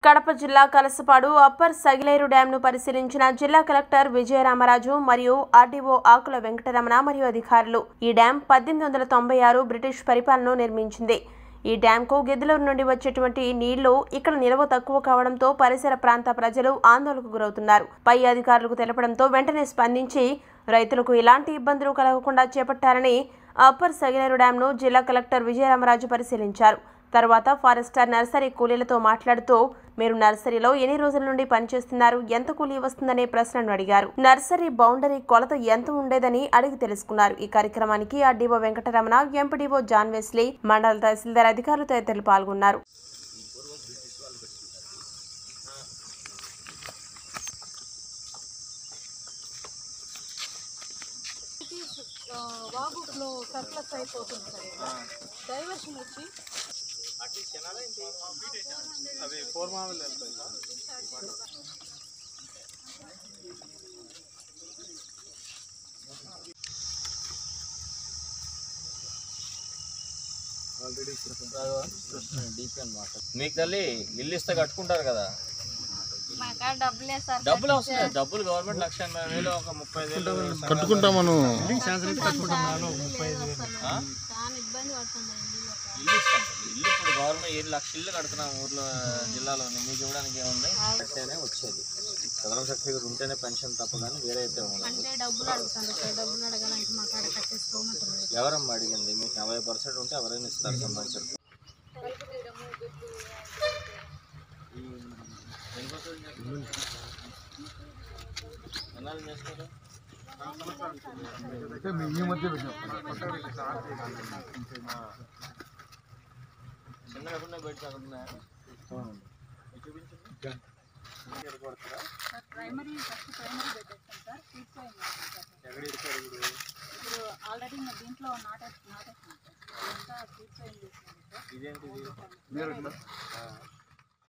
కడప జిల్లా కలసపాడు అప్పర్ సగిలేరు డ్యాంను పరిశీలించిన జిల్లా కలెక్టర్ విజయరామరాజు మరియు ఆర్డీఓ ఆకుల వెంకటరమణ మరియు అధికారులు ఈ డ్యాం పద్దెనిమిది వందల తొంభై ఆరు బ్రిటిష్ పరిపాలన నిర్మించింది ఈ డ్యాంకు గిద్దలూరు నుండి వచ్చేటువంటి నీళ్లు ఇక్కడ నిల్వ తక్కువ కావడంతో పరిసర ప్రాంత ప్రజలు ఆందోళనకు గురవుతున్నారు పై అధికారులకు తెలపడంతో వెంటనే స్పందించి రైతులకు ఎలాంటి ఇబ్బందులు కలగకుండా చేపట్టాలని అప్పర్ సగిలేరు డ్యాంను జిల్లా కలెక్టర్ విజయరామరాజు పరిశీలించారు తర్వాత ఫారెస్టర్ నర్సరీ కూలీలతో మాట్లాడుతూ మీరు నర్సరీలో ఎన్ని రోజుల నుండి పనిచేస్తున్నారు ఎంత కూలీ వస్తుందనే ప్రశ్నను అడిగారు నర్సరీ బౌండరీ కొలత ఎంత ఉండేదని అడిగి తెలుసుకున్నారు ఈ కార్యక్రమానికి RDO Venkataramana MPDO John Wesley మండల తహసీల్దార్ అధికారులు తదితరులు పాల్గొన్నారు ఆ, వాగులో సర్ప్లస్ అయిపోతుంది సార్ డైవర్షన్ వచ్చి అవి ఫోర్ మామూలు వెళ్తాయి మీకు తల్లి ఇల్లు ఇస్తే కట్టుకుంటారు కదా మాకు డబ్బులే సార్ డబ్బులు వస్తున్నాయి డబ్బులు గవర్నమెంట్ లక్ష ఎనభై వేలు ఒక ముప్పై వేలు కట్టుకుంటామను చాలా ఇబ్బంది పడుతుంది ఇల్లు ఇస్తాం ఇల్లు ఇప్పుడు గవర్నమెంట్ ఏడు లక్ష ఇల్లు కడుతున్నాం ఊర్లో జిల్లాలో మీకు ఇవ్వడానికి ఏముంది అంటేనే వచ్చేది చదరం సర్టిఫికేట్ ఉంటేనే పెన్షన్ తప్ప కానీ వేరే అయితే ఉండదు అంటే డబ్బులు అడుగుతాను సార్ డబ్బులు అడగాలంటే మాకు అక్కడ కట్టేసుకోమంటున్నారు ఎవరమ్మా అడిగింది మీకు నలభై పర్సెంట్ ఉంటే ఎవరైనా ఇస్తారు సంబంధించిన ఎన్నాళ్ళు చేస్తారు ఈ మధ్య చిన్న ఎక్కడ బయట అక్కడ ఉన్నాయా చూపించండి సార్ ప్రైమరీ ఫస్ట్ ప్రైమరీ పెట్టేస్తాం సార్ సీట్ ఎక్కడ ఇస్తారు ఇప్పుడు ఇప్పుడు ఆల్రెడీ మా దీంట్లో నాటే నాటేస్తాం సార్ ఇంకా సీట్ చేంజ్ చేస్తున్నాం సార్ ఇదేంటిది మీరు ఆ,